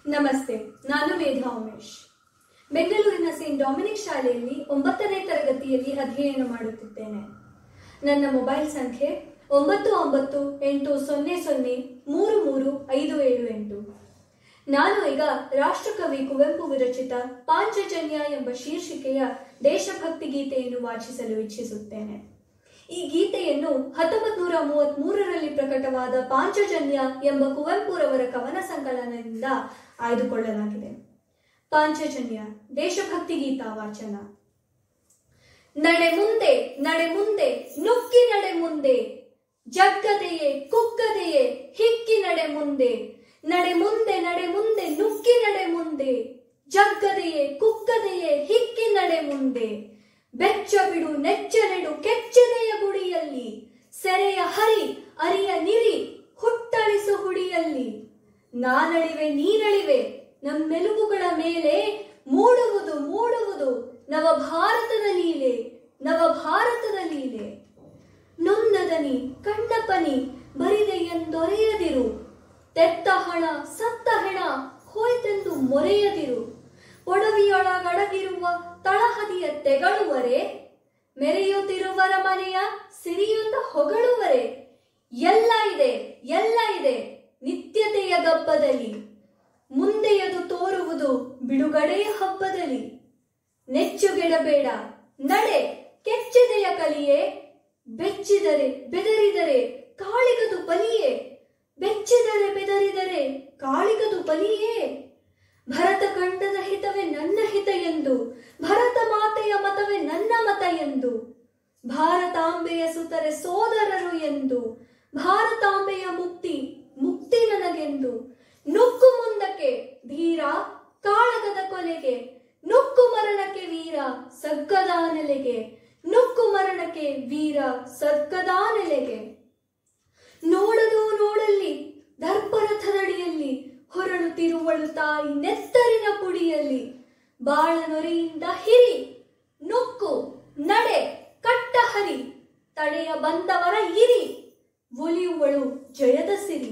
ನಮಸ್ತೆ ನಾನು ಮೇಧಾ ಉಮೇಶ್ ಬೆಂಗಳೂರಿನ ಸೇಂಟ್ ಡೊಮಿನಿಕ್ ಶಾಲೆಯಲ್ಲಿ ಒಂಬತ್ತನೇ ತರಗತಿಯಲ್ಲಿ ಅಧ್ಯಯನ ಮಾಡುತ್ತಿದ್ದೇನೆ ನನ್ನ ಮೊಬೈಲ್ ಸಂಖ್ಯೆ ಒಂಬತ್ತು ಒಂಬತ್ತು ಎಂಟು ಸೊನ್ನೆ ಸೊನ್ನೆ ಮೂರು ಮೂರು ಐದು ಏಳು ಎಂಟು ನಾನು ಈಗ ರಾಷ್ಟ್ರಕವಿ ಕುವೆಂಪು ವಿರಚಿತ ಪಾಂಚಜನ್ಯ ಎಂಬ ಶೀರ್ಷಿಕೆಯ ದೇಶಭಕ್ತಿ ಗೀತೆಯನ್ನು ವಾಚಿಸಲು ಇಚ್ಛಿಸುತ್ತೇನೆ ಈ ಗೀತೆಯನ್ನು ಹತ್ತೊಂಬತ್ ನೂರ ಮೂವತ್ತ್ ಮೂರರಲ್ಲಿ ಪ್ರಕಟವಾದ ಪಾಂಚಜನ್ಯ ಎಂಬ ಕುವೆಂಪುರವರ ಕವನ ಸಂಕಲನದಿಂದ ಆಯ್ದುಕೊಳ್ಳಲಾಗಿದೆ ಪಾಂಚಜನ್ಯ ದೇಶಭಕ್ತಿ ಗೀತಾ ವಾಚನ ನಡೆ ಮುಂದೆ ನಡೆ ಮುಂದೆ ನುಕ್ಕಿ ನಡೆ ಮುಂದೆ ಜಗ್ಗದೆಯೇ ಕುಕ್ಕದೆಯೇ ಹಿಕ್ಕಿ ನಡೆ ಮುಂದೆ ನಡೆ ಮುಂದೆ ನಡೆ ಮುಂದೆ ನುಕ್ಕಿ ನಡೆ ಮುಂದೆ ಜಗ್ಗದೆಯೇ ಕುಕ್ಕದೆಯೇ ಹಿಕ್ಕಿ ನಡೆ ಮುಂದೆ ಬೆಚ್ಚ ಬಿಡು ನೆಚ್ಚ ನೆಡು ಕೆಚ್ಚನೆಯ ಗುಡಿಯಲ್ಲಿ ಸೆರೆಯ ಹರಿ ಅರಿಯ ನಿರಿ ಹುಟ್ಟಳಿಸು ಹುಡಿಯಲ್ಲಿ ನಾನಳಿವೆ ನೀನಳಿವೆ ನಮ್ಮೆಲುಬುಗಳ ಮೇಲೆ ಮೂಡುವುದು ಮೂಡುವುದು ನವ ಭಾರತದ ಲೀಲೆ ನವ ಭಾರತದ ಲೀಲೆ ನೊಂದದನಿ ಕಣ್ಣಪ್ಪನಿ ಬರಿದೆ ಎಂದೊರೆಯದಿರು ತೆತ್ತ ಹಣ ಸತ್ತ ಹೆಣ ಹೋಯ್ತೆಂದು ಮೊರೆಯದಿರು ಒಡವಿಯೊಳಗಡಗಿರುವ ತಳಹದಿಯ ತೆಗಳುವರೆ ಮೆರೆಯುತ್ತಿರುವರ ಮನೆಯ ಸಿರಿಯುತ್ತ ಹೊಗಳುವರೆ ಎಲ್ಲ ಇದೆ ಎಲ್ಲ ಇದೆ ನಿತ್ಯತೆಯ ಗಬ್ಬದಲ್ಲಿ ಮುಂದೆಯದು ತೋರುವುದು ಬಿಡುಗಡೆಯ ಹಬ್ಬದಲ್ಲಿ ನೆಚ್ಚುಗೆಡಬೇಡ ನಡೆ ಕೆಚ್ಚದೆಯ ಕಲಿಯೇ ಬೆಚ್ಚಿದರೆ ಬೆದರಿದರೆ ಕಾಳಿಗದು ಬಲಿಯೇ ಬೆಚ್ಚಿದರೆ ಬೆದರಿದರೆ ಕಾಳಿಗದು ಬಲಿಯೇ ಭರತ ಖಂಡದ ಹಿತವೇ ನನ್ನ ಹಿತ ಎಂದು ಭರತ ಮಾತೆಯ ಮತವೇ ನನ್ನ ಮತ ಎಂದು ಭಾರತಾಂಬೆಯ ಸುತರೆ ಸೋದರರು ಎಂದು ಭಾರತಾಂಬೆಯ ಮುಕ್ತಿ ಮುಕ್ತಿ ನನಗೆಂದು ನುಕ್ಕು ಮುಂದಕ್ಕೆ ಧೀರ ಕಾಳಗದ ಕೊಲೆಗೆ ನುಕ್ಕು ಮರಣಕ್ಕೆ ವೀರ ಸಗ್ಗದ ನೆಲೆಗೆ ನುಕ್ಕು ಮರಣಕ್ಕೆ ವೀರ ಸಗ್ಗದ ನೆಲೆಗೆ ನೋಡದು ನೋಡಲ್ಲಿ ದರ್ಪರಥದಡಿಯಲ್ಲಿ ಹೊರಳುತ್ತಿರುವಳು ತಾಯಿ ನೆತ್ತರಿನ ಪುಡಿಯಲ್ಲಿ ಬಾಳ ನೊರೆಯಿಂದ ಹಿರಿ ನುಕ್ಕು ನಡೆ ಕಟ್ಟ ಹರಿ ತಡೆಯ ಬಂದವರ ಇರಿ ಒಲಿಯುವಳು ಜಯದ ಸಿರಿ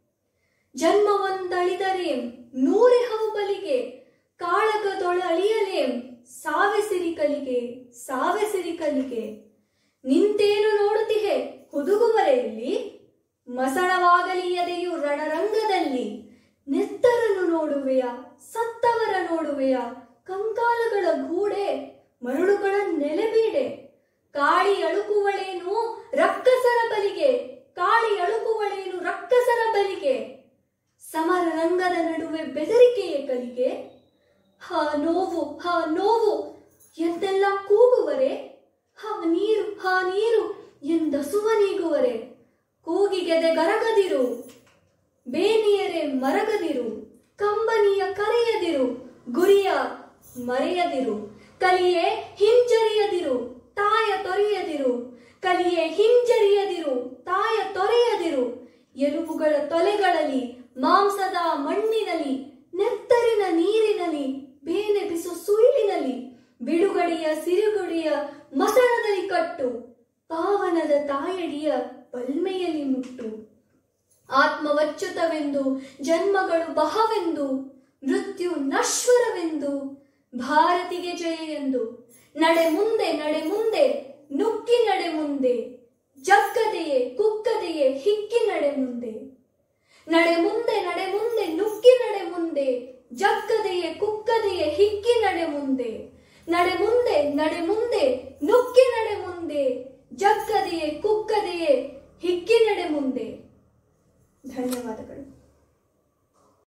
ಜನ್ಮವೊಂದಳಿದರೇಂ ನೂರೆ ಹವು ಬಲಿಗೆ ಕಾಳಗದೊಳ ಅಳಿಯಲೇಂ ಸಾವೆ ಸಿರಿ ಕಲಿಗೆ ಸಾವೆ ಸಿರಿ ಕಲಿಗೆ ನಿಂತೇನು ನೋಡುತ್ತಿಹೆ ಹುದುಗುವರೆಯಲ್ಲಿ ಮಸಣವಾಗಲಿ ಎದೆಯು ರಣರಂಗದಲ್ಲಿ ನೆತ್ತರನ್ನು ನೋಡುವೆಯ ಸತ್ತವರ ನೋಡುವೆಯ ಕಂಕಾಲಗಳ ಗೂಡೆ ಮರಳುಗಳ ನೆಲೆಬೀಡೆ ಕಾಳಿ ಅಳುಕುವಳೇನು ರಕ್ಕಸರ ಬಲಿಗೆ ಕಾಳಿ ಅಳುಕುವಳೇನು ರಕ್ಕಸರ ಬಲಿಗೆ ಸಮರ ರಂಗದ ನಡುವೆ ಬೆದರಿಕೆಯ ಕಲಿಗೆ ಹಾ ನೋವು ಹಾ ನೋವು ಎಂದೆಲ್ಲ ಕೂಗುವರೆ ಹಾ ನೀರು ಹಾ ನೀರು ಎಂದ ಸುವನೀಗುವರೆ ಕೂಗಿಗೆದೆ ಗರಗದಿರು ಬೇನಿಯರೆ ಮರಗದಿರು ಕಂಬನಿಯ ಕರೆಯದಿರು ಗುರಿಯ ಮರೆಯದಿರು ಕಲಿಯೇ ಹಿಂಜರಿಯದಿರು ತಾಯ ತೊರೆಯದಿರು ಕಲಿಯೇ ಹಿಂಜರಿಯದಿರು ತಾಯ ತೊರೆಯದಿರು ಎಲುಬುಗಳ ತೊಲೆಗಳಲ್ಲಿ ಮಾಂಸದ ಮಣ್ಣಿನಲ್ಲಿ ನೆತ್ತರಿನ ನೀರಿನಲ್ಲಿ ಬೇನೆ ಬಿಸು ಸುಯಿಲಿನಲ್ಲಿ ಬಿಡುಗಡೆಯ ಸಿರುಗುಡಿಯ ಮಸಣದಲ್ಲಿ ಕಟ್ಟು ಪಾವನದ ತಾಯಡಿಯ ಬಲ್ಮೆಯಲ್ಲಿ ಮುಟ್ಟು ಆತ್ಮವಚ್ಯುತವೆಂದು ಜನ್ಮಗಳು ಬಹವೆಂದು ಮೃತ್ಯು ನಶ್ವರವೆಂದು ಭಾರತಿಗೆ ಜಯ ಎಂದು ನಡೆ ಮುಂದೆ ನಡೆ ಮುಂದೆ ನುಕ್ಕಿ ನಡೆ ಮುಂದೆ ಜಗ್ಗದೆಯೇ ಕುಕ್ಕದೆಯೇ ಹಿಕ್ಕಿ ನಡೆ ಮುಂದೆ ನಡೆ ಮುಂದೆ ನಡೆ ಮುಂದೆ ನುಕ್ಕಿ ನಡೆ ಮುಂದೆ ಜಗ್ಗದೆಯೇ ಕುಕ್ಕದೆಯೇ ಹಿಕ್ಕಿ ನಡೆ ಮುಂದೆ ನಡೆ ಮುಂದೆ ನಡೆ ಮುಂದೆ ನುಕ್ಕಿ ನಡೆ ಮುಂದೆ ಜಗ್ಗದೆಯೇ ಕುಕ್ಕದೆಯೇ ಹಿಕ್ಕಿ ನಡೆ ಮುಂದೆ ಧನ್ಯವಾದಗಳು